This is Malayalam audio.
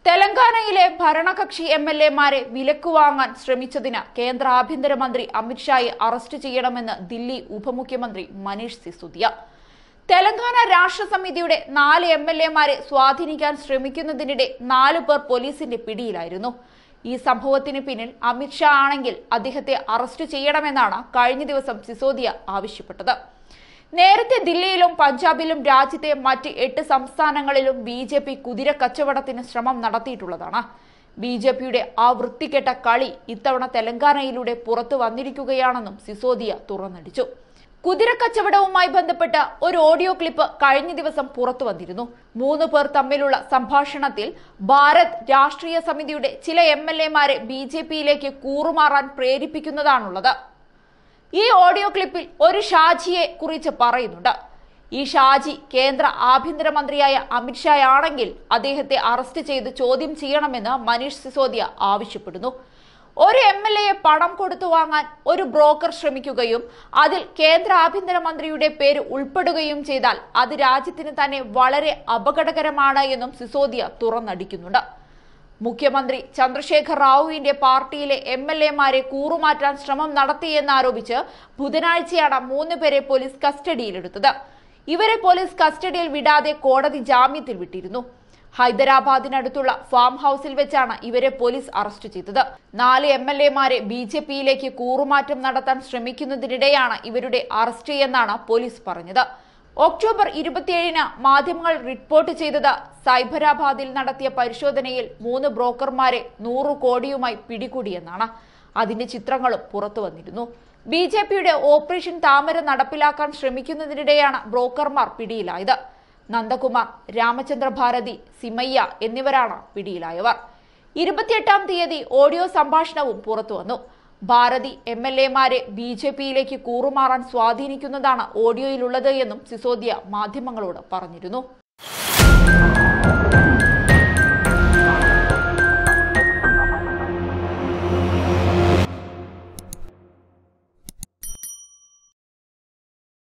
തെലങ്കാനയിലെ ഭരണകക്ഷി എം എൽ എമാരെ വിലക്ക് വാങ്ങാൻ ശ്രമിച്ചതിന് കേന്ദ്ര ആഭ്യന്തരമന്ത്രി അമിത്ഷായെ അറസ്റ്റ് ചെയ്യണമെന്ന് ദില്ലി ഉപമുഖ്യമന്ത്രി മനീഷ് സിസോദിയ തെലങ്കാന രാഷ്ട്ര സമിതിയുടെ നാല് എം എൽ എമാരെ സ്വാധീനിക്കാൻ ശ്രമിക്കുന്നതിനിടെ നാലു പേർ പോലീസിന്റെ പിടിയിലായിരുന്നു ഈ സംഭവത്തിന് പിന്നിൽ അമിത്ഷാ ആണെങ്കിൽ അദ്ദേഹത്തെ അറസ്റ്റ് ചെയ്യണമെന്നാണ് കഴിഞ്ഞ ദിവസം സിസോദിയ ആവശ്യപ്പെട്ടത് നേരത്തെ ദില്ലിയിലും പഞ്ചാബിലും രാജ്യത്തെ മറ്റ് എട്ട് സംസ്ഥാനങ്ങളിലും ബി ജെ പി കുതിര കച്ചവടത്തിന് ശ്രമം നടത്തിയിട്ടുള്ളതാണ് ബി ജെ പിയുടെ ആ വൃത്തികെട്ട കളി ഇത്തവണ തെലങ്കാനയിലൂടെ പുറത്തു വന്നിരിക്കുകയാണെന്നും സിസോദിയ തുറന്നടിച്ചു കുതിര കച്ചവടവുമായി ബന്ധപ്പെട്ട ഒരു ഓഡിയോ ക്ലിപ്പ് കഴിഞ്ഞ ദിവസം പുറത്തു വന്നിരുന്നു മൂന്ന് പേർ തമ്മിലുള്ള സംഭാഷണത്തിൽ ഭാരത് രാഷ്ട്രീയ സമിതിയുടെ ചില എം എൽ എമാരെ ബി ജെ പിയിലേക്ക് കൂറുമാറാൻ പ്രേരിപ്പിക്കുന്നതാണുള്ളത് ഈ ഓഡിയോ ക്ലിപ്പിൽ ഒരു ഷാജിയെ കുറിച്ച് പറയുന്നുണ്ട് ഈ ഷാജി കേന്ദ്ര ആഭ്യന്തരമന്ത്രിയായ അമിത്ഷായാണെങ്കിൽ അദ്ദേഹത്തെ അറസ്റ്റ് ചെയ്ത് ചോദ്യം ചെയ്യണമെന്ന് മനീഷ് സിസോദിയ ആവശ്യപ്പെടുന്നു ഒരു എം എൽ എയെ പണം കൊടുത്തു വാങ്ങാൻ ഒരു ബ്രോക്കർ ശ്രമിക്കുകയും അതിൽ കേന്ദ്ര ആഭ്യന്തരമന്ത്രിയുടെ പേര് ഉൾപ്പെടുകയും ചെയ്താൽ അത് രാജ്യത്തിന് തന്നെ വളരെ അപകടകരമാണ് എന്നും സിസോദിയ തുറന്നടിക്കുന്നുണ്ട് മുഖ്യമന്ത്രി ചന്ദ്രശേഖർ റാവുവിന്റെ പാർട്ടിയിലെ എം എൽ എമാരെ കൂറുമാറ്റാൻ ശ്രമം നടത്തിയെന്നാരോപിച്ച് ബുധനാഴ്ചയാണ് മൂന്ന് പേരെ പോലീസ് കസ്റ്റഡിയിലെടുത്തത് ഇവരെ പോലീസ് കസ്റ്റഡിയിൽ വിടാതെ കോടതി ജാമ്യത്തിൽ വിട്ടിരുന്നു ഹൈദരാബാദിനടുത്തുള്ള ഫാം ഹൌസിൽ വെച്ചാണ് ഇവരെ പോലീസ് അറസ്റ്റ് ചെയ്തത് നാല് എം എൽ എമാരെ ബി ജെ പിയിലേക്ക് കൂറുമാറ്റം നടത്താൻ ശ്രമിക്കുന്നതിനിടെയാണ് ഇവരുടെ അറസ്റ്റ് എന്നാണ് പോലീസ് പറഞ്ഞത് ഒക്ടോബർ ഇരുപത്തിയേഴിന് മാധ്യമങ്ങൾ റിപ്പോർട്ട് ചെയ്തത് സൈബരാബാദിൽ നടത്തിയ പരിശോധനയിൽ മൂന്ന് ബ്രോക്കർമാരെ നൂറ് കോടിയുമായി പിടികൂടിയെന്നാണ് അതിന്റെ ചിത്രങ്ങളും പുറത്തു വന്നിരുന്നു ബി ജെ പിയുടെ ഓപ്പറേഷൻ താമര നടപ്പിലാക്കാൻ ശ്രമിക്കുന്നതിനിടെയാണ് ബ്രോക്കർമാർ പിടിയിലായത് നന്ദകുമാർ രാമചന്ദ്ര ഭാരതി സിമയ്യ എന്നിവരാണ് പിടിയിലായവർ ഇരുപത്തിയെട്ടാം തീയതി ഓഡിയോ സംഭാഷണവും പുറത്തുവന്നു ഭാരതി എം എൽ എമാരെ ബി ജെ പിയിലേക്ക് കൂറുമാറാൻ സ്വാധീനിക്കുന്നതാണ് ഓഡിയോയിലുള്ളത് എന്നും സിസോദിയ മാധ്യമങ്ങളോട് പറഞ്ഞിരുന്നു